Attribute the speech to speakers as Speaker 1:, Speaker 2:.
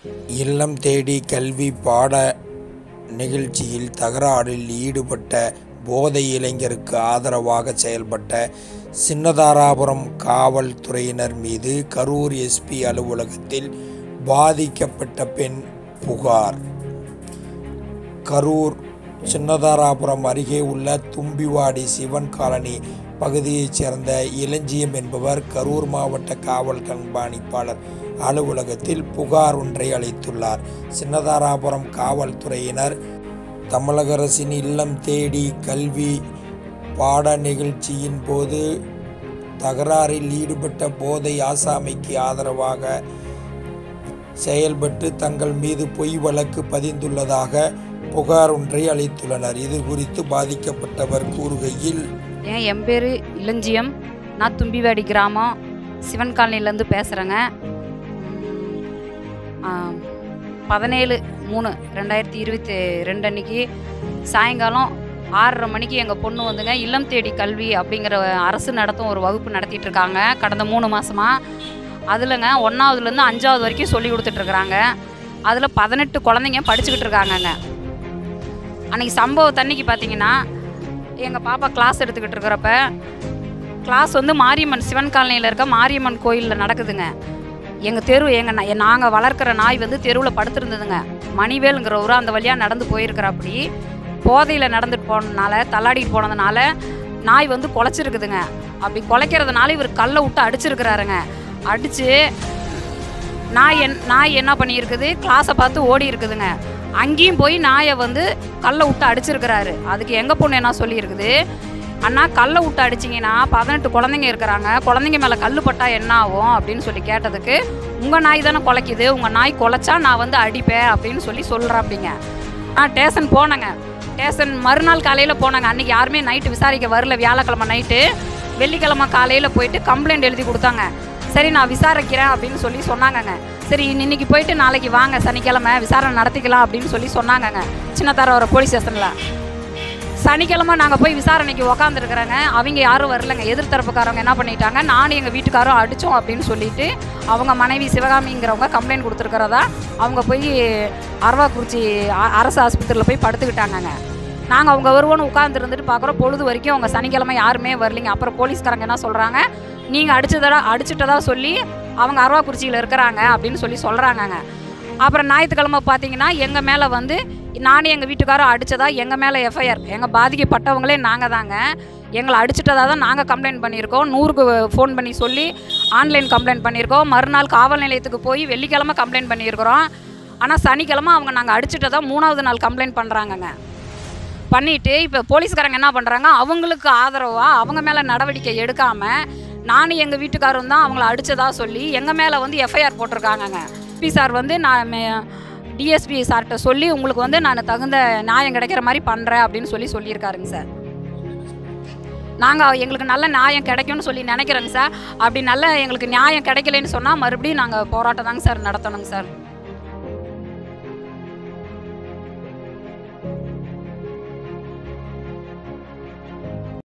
Speaker 1: இல்லம் தேடி கல்வி பாட நிகழ்ச்சியில் தகராறில் ஈடுபட்ட போதை இளைஞருக்கு ஆதரவாக செயல்பட்ட சின்னதாராபுரம் காவல்துறையினர் மீது கரூர் எஸ்பி அலுவலகத்தில் பாதிக்கப்பட்ட பெண் புகார் கரூர் சின்னதாராபுரம் அருகே உள்ள தும்பிவாடி சிவன் காலனி பகுதியைச் சேர்ந்த இளஞ்சியம் என்பவர் கரூர் மாவட்ட காவல் கண்காணிப்பாளர் அலுவலகத்தில் புகார் ஒன்றை அளித்துள்ளார் சின்னதாராபுரம் காவல்துறையினர் தமிழக அரசின் இல்லம் தேடி கல்வி பாட நிகழ்ச்சியின் போது தகராறில் ஈடுபட்ட போதை ஆசாமிக்கு ஆதரவாக செயல்பட்டு தங்கள் மீது பொய் வழக்கு பதிந்துள்ளதாக புகார் ஒன்றை அளித்துள்ளனர் இது குறித்து பாதிக்கப்பட்டவர் கூறுகையில்
Speaker 2: ஏன் என் பேர் இளஞ்சியம் நான் தும்பிவாடி கிராமம் சிவன் காலனிலேருந்து பேசுகிறேங்க பதினேழு மூணு ரெண்டாயிரத்தி இருபத்தி ரெண்டு அன்னைக்கு சாயங்காலம் ஆறரை மணிக்கு எங்கள் பொண்ணு வந்துங்க இல்லம் தேடி கல்வி அப்படிங்கிற அரசு நடத்தும் ஒரு வகுப்பு நடத்திட்டு இருக்காங்க கடந்த மூணு மாதமாக அதில்ங்க ஒன்றாவதுலேருந்து அஞ்சாவது வரைக்கும் சொல்லி கொடுத்துட்ருக்குறாங்க அதில் பதினெட்டு குழந்தைங்க படிச்சுக்கிட்டு இருக்காங்கங்க அன்றைக்கி சம்பவத்தன்னைக்கு பார்த்தீங்கன்னா எங்கள் பாப்பா கிளாஸ் எடுத்துக்கிட்டு இருக்கிறப்ப கிளாஸ் வந்து மாரியம்மன் சிவன் காலனியில் இருக்க மாரியம்மன் கோயிலில் நடக்குதுங்க எங்கள் தெரு எங்கள் நாங்கள் வளர்க்குற நாய் வந்து தெருவில் படுத்திருந்ததுங்க மணிவேலுங்கிறவரு அந்த வழியாக நடந்து போயிருக்கிறாப்படி போதையில் நடந்துட்டு போனதுனால தள்ளாடிட்டு போனதுனால நாய் வந்து குலைச்சிருக்குதுங்க அப்படி குலைக்கிறதுனால இவர் கல்லை விட்டு அடிச்சிருக்கிறாருங்க அடித்து நாய் என் நாய் என்ன பண்ணியிருக்குது கிளாஸை பார்த்து ஓடி இருக்குதுங்க அங்கேயும் போய் நாயை வந்து கல்லை விட்டு அடிச்சிருக்கிறாரு அதுக்கு எங்கள் பொண்ணு என்ன சொல்லியிருக்குது அண்ணா கல்லை விட்டு அடிச்சிங்கன்னா பதினெட்டு குழந்தைங்க இருக்கிறாங்க குழந்தைங்க மேலே கல் பட்டா என்ன ஆகும் அப்படின்னு சொல்லி கேட்டதுக்கு உங்கள் நாய் தானே குலைக்குது உங்கள் நாய் குலைச்சா நான் வந்து அடிப்பேன் அப்படின்னு சொல்லி சொல்கிறேன் அப்படிங்க ஆ ஸ்டேஷன் போனேங்க ஸ்டேஷன் மறுநாள் காலையில் போனாங்க அன்றைக்கி யாருமே நைட்டு விசாரிக்க வரல வியாழக்கிழமை நைட்டு வெள்ளிக்கிழமை காலையில் போயிட்டு கம்ப்ளைண்ட் எழுதி கொடுத்தாங்க சரி நான் விசாரிக்கிறேன் அப்படின்னு சொல்லி சொன்னாங்கங்க சரி இன்னைக்கு போயிட்டு நாளைக்கு வாங்க சனிக்கிழமை விசாரணை நடத்திக்கலாம் அப்படின்னு சொல்லி சொன்னாங்கங்க சின்னத்தாரோட போலீஸ் ஸ்டேஷனில் சனிக்கிழமை நாங்கள் போய் விசாரணைக்கு உக்காந்துருக்குறேங்க அவங்க யாரும் வரலங்க எதிர்த்தரப்புக்காரவங்க என்ன பண்ணிட்டாங்க நானும் எங்கள் வீட்டுக்காரும் அடித்தோம் அப்படின்னு சொல்லிட்டு அவங்க மனைவி சிவகாமிங்கிறவங்க கம்ப்ளைண்ட் கொடுத்துருக்கிறதா அவங்க போய் அரவாக்குறிச்சி அ- அரசு ஆஸ்பத்திரியில் போய் படுத்துக்கிட்டாங்கங்க நாங்கள் அவங்க வருவோன்னு உட்காந்துருந்துட்டு பார்க்குறோம் பொழுது வரைக்கும் அவங்க சனிக்கிழமை யாருமே வரலைங்க அப்புறம் போலீஸ்காரங்க என்ன சொல்கிறாங்க நீங்கள் அடிச்சதா அடிச்சிட்டதா சொல்லி அவங்க அரவாக்குறிச்சியில் இருக்கிறாங்க அப்படின்னு சொல்லி சொல்கிறாங்கங்க அப்புறம் ஞாயிற்றுக்கிழமை பார்த்தீங்கன்னா எங்கள் மேலே வந்து நானும் எங்கள் வீட்டுக்காரும் அடித்ததா எங்கள் மேலே எஃப்ஐஆர் எங்கள் பாதிக்கப்பட்டவங்களே நாங்கள் தாங்க எங்களை அடிச்சிட்டதா தான் நாங்கள் கம்ப்ளைண்ட் பண்ணியிருக்கோம் நூறுக்கு ஃபோன் பண்ணி சொல்லி ஆன்லைன் கம்ப்ளைண்ட் பண்ணியிருக்கோம் மறுநாள் காவல் நிலையத்துக்கு போய் வெள்ளிக்கிழமை கம்ப்ளைண்ட் பண்ணியிருக்கிறோம் ஆனால் சனிக்கிழமை அவங்க நாங்கள் அடிச்சிட்டதா மூணாவது நாள் கம்ப்ளைண்ட் பண்ணுறாங்கங்க பண்ணிட்டு இப்போ போலீஸ்காரங்க என்ன பண்ணுறாங்க அவங்களுக்கு ஆதரவாக அவங்க மேலே நடவடிக்கை எடுக்காமல் நானும் எங்கள் வீட்டுக்காரரும் தான் அவங்கள அடித்ததா சொல்லி எங்கள் மேலே வந்து எஃப்ஐஆர் போட்டிருக்காங்கங்க பி சார் வந்து நான் டிஎஸ்பி சார்கிட்ட சொல்லி உங்களுக்கு வந்து நான் தகுந்த நியாயம் கிடைக்கிற மாதிரி பண்ணுறேன் அப்படின்னு சொல்லி சொல்லியிருக்காருங்க சார் நாங்கள் எங்களுக்கு நல்ல நியாயம் கிடைக்கும்னு சொல்லி நினைக்கிறேங்க சார் அப்படி நல்ல எங்களுக்கு நியாயம் கிடைக்கலன்னு சொன்னால் மறுபடியும் நாங்கள் போராட்டம் தாங்க சார் நடத்தணுங்க சார்